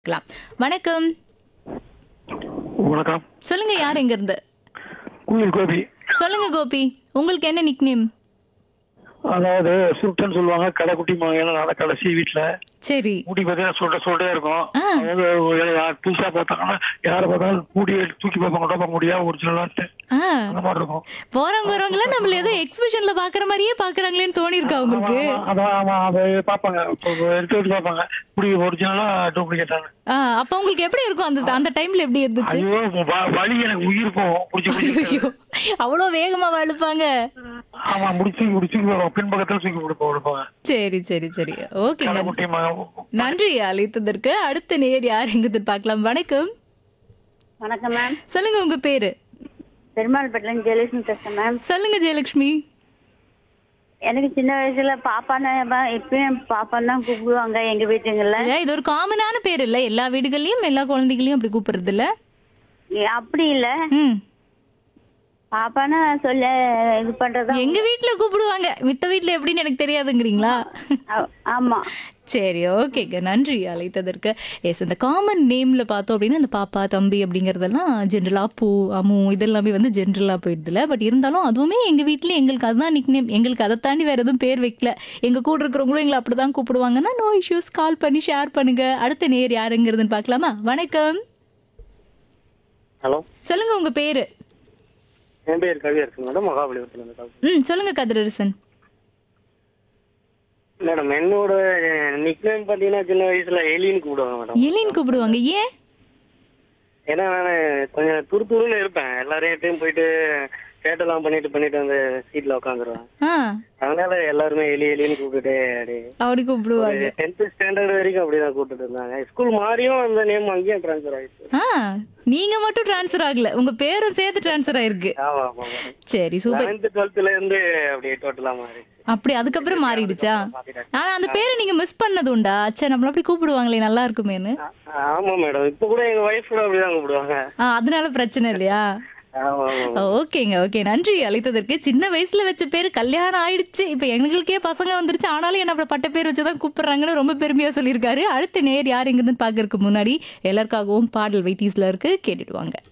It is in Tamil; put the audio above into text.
இருக்கலாம். வணக்கம் வணக்கம் சொல்லுங்க யார் எங்க இருந்து குயில் கோபி சொல்லுங்க கோபி உங்களுக்கு என்ன நிக்நேம் அதாவது சுருட்டன் சொல்லுவாங்க கடைக்குட்டி மகன் நான் கடைசி வீட்டுல சரி முடி பார்த்தீங்கன்னா சொல்ற சொல்றே இருக்கும் ஆ. அதாவது ஒரு யார் புதுசா பார்த்தாங்கன்னா யாரை பார்த்தாலும் முடி தூக்கி பார்ப்பாங்க உடம்பு முடியா ஒரிஜினலான்ட்டு ஆ அந்த மாதிரி இருக்கும் போறவங்க வரவங்கள நம்மள ஏதோ எக்ஸிபிஷன்ல பாக்குற மாதிரியே பாக்குறாங்களேன்னு தோணி இருக்கா உங்களுக்கு ஆமா, அதான் ஆமா அதை பார்ப்பாங்க இப்போ எடுத்து வச்சு பார்ப்பாங்க முடி ஒரிஜினலா டூப்ளிகேட்டானு ஆ, அப்ப உங்களுக்கு எப்படி இருக்கும் அந்த அந்த டைம்ல எப்படி இருந்துச்சு ஐயோ வ- வலி எனக்கு உயிர் போகும் முடிச்சு முடிச்சு ஐயோ அவ்வளவு வேகமா வழுப்பாங்க ஆமா முடிச்சு முடிச்சு பின்பக்கத்துல தூக்கி கொடுப்போம் கொடுப்பாங்க சரி சரி சரி ஓகேங்க கடைக்குட்டி மகன் நன்றி அழைத்ததற்கு அடுத்த நேர் யார் எங்குது பார்க்கலாம் வணக்கம் வணக்கம் மேம் சொல்லுங்க உங்க பேரு பெருமாள்பேட்டிலேருந்து ஜெயலட்சுமி பேசுறேன் மேம் சொல்லுங்க ஜெயலட்சுமி எனக்கு சின்ன வயசுல பாப்பான்னு பா- இப்பயும் பாப்பான்னு தான் கூப்பிடுவாங்க எங்க வீட்டுங்கள்ல ஐயா, இது ஒரு காமனான பேர் இல்ல எல்லா வீடுகள்லயும் எல்லா குழந்தைகளையும் அப்படி கூப்பிடுறது இல்ல ஏ, அப்படி இல்ல ம் பாப்பான்னு சொல்ல இது பண்றதா எங்க வீட்ல கூப்பிடுவாங்க மித்த வீட்ல எப்படின்னு எனக்கு தெரியாதுங்கிறீங்களா ஆ- ஆமா சரி ஓகேங்க நன்றி அழைத்ததற்கு எஸ் இந்த காமன் நேம்ல பார்த்தோம் அப்படின்னா இந்த பாப்பா தம்பி அப்படிங்கறதெல்லாம் ஜென்ரலா பூ அம்மு இதெல்லாமே வந்து ஜென்ரலா போயிடுதுல பட் இருந்தாலும் அதுவுமே எங்க வீட்ல எங்களுக்கு அதுதான் நிக் நேம் எங்களுக்கு அதை தாண்டி வேற எதுவும் பேர் வைக்கல எங்க கூட இருக்கிறவங்களும் எங்களை அப்படிதான் கூப்பிடுவாங்கன்னா நோ இஷ்யூஸ் கால் பண்ணி ஷேர் பண்ணுங்க அடுத்த நேர் யாருங்கிறதுன்னு பார்க்கலாமா வணக்கம் ஹலோ சொல்லுங்க உங்க பேரு என் பேர் கவியா இருக்கு மேடம் மகாபலிபுரத்துல இருந்து கால் ம் சொல்லுங்க கதிரரசன் மேடம் என்னோட நிக்நேம் பாத்தீங்கன்னா சின்ன வயசுல எலின்னு கூப்பிடுவாங்க மேடம் எலின்னு கூப்பிடுவாங்க ஏன் ஏன்னா நான் கொஞ்சம் துரு துருன்னு இருப்பேன் எல்லாரையும் போயிட்டு சேட்டெல்லாம் பண்ணிட்டு பண்ணிட்டு அந்த சீட்ல உட்காந்துருவேன் ஆ அதனால எல்லாருமே எலி எலின்னு கூப்பிட்டுட்டே அப்படியே அப்படி கூப்பிடுவாங்க டென்த் ஸ்டாண்டர்ட் வரைக்கும் அப்படிதான் கூப்பிட்டு இருந்தாங்க ஸ்கூல் மாறியும் அந்த நேம் அங்கேயும் ட்ரான்ஸ்ஃபர் ஆயிடுச்சு ஆ நீங்க மட்டும் ட்ரான்ஸ்ஃபர் ஆகல உங்க பேரும் சேர்த்து ட்ரான்ஸ்ஃபர் ஆயிருக்கு ஆமா ஆமா மேடம் சரி சூப்பர் லெவன்த் டுவெல்த்ல இருந்து அப்படியே டோட்டலா மாறிடுச்சு அப்படி அதுக்கப்புறம் மாறிடுச்சா மாத்திட்டாச்சு. ஆனா அந்த பேரை நீங்க மிஸ் பண்ணது உண்டா அச்சா நம்மள அப்படி கூப்பிடுவாங்களே நல்லா இருக்குமேன்னு ஆ- ஆமா மேடம் இப்ப கூட எங்க ஒய்ஃப் கூட அப்படிதான் கூப்பிடுவாங்க ஆ அதனால பிரச்சனை இல்லையா ஆமா ஆமா ஓகேங்க ஓகே நன்றி அழைத்ததற்கு சின்ன வயசுல வச்ச பேரு கல்யாணம் ஆயிடுச்சு இப்ப எங்களுக்கே பசங்க வந்துருச்சு ஆனாலும் என்ன அப்படி பட்ட பேர் வச்சுதான் கூப்பிடுறாங்கன்னு ரொம்ப பெருமையா சொல்லியிருக்காரு அடுத்த நேர் யார் எங்கன்னு பாக்கறதுக்கு முன்னாடி எல்லாருக்காகவும் பாடல் வெயிட்டிஸ்ல இருக்கு கேட்டுட்டு வாங்க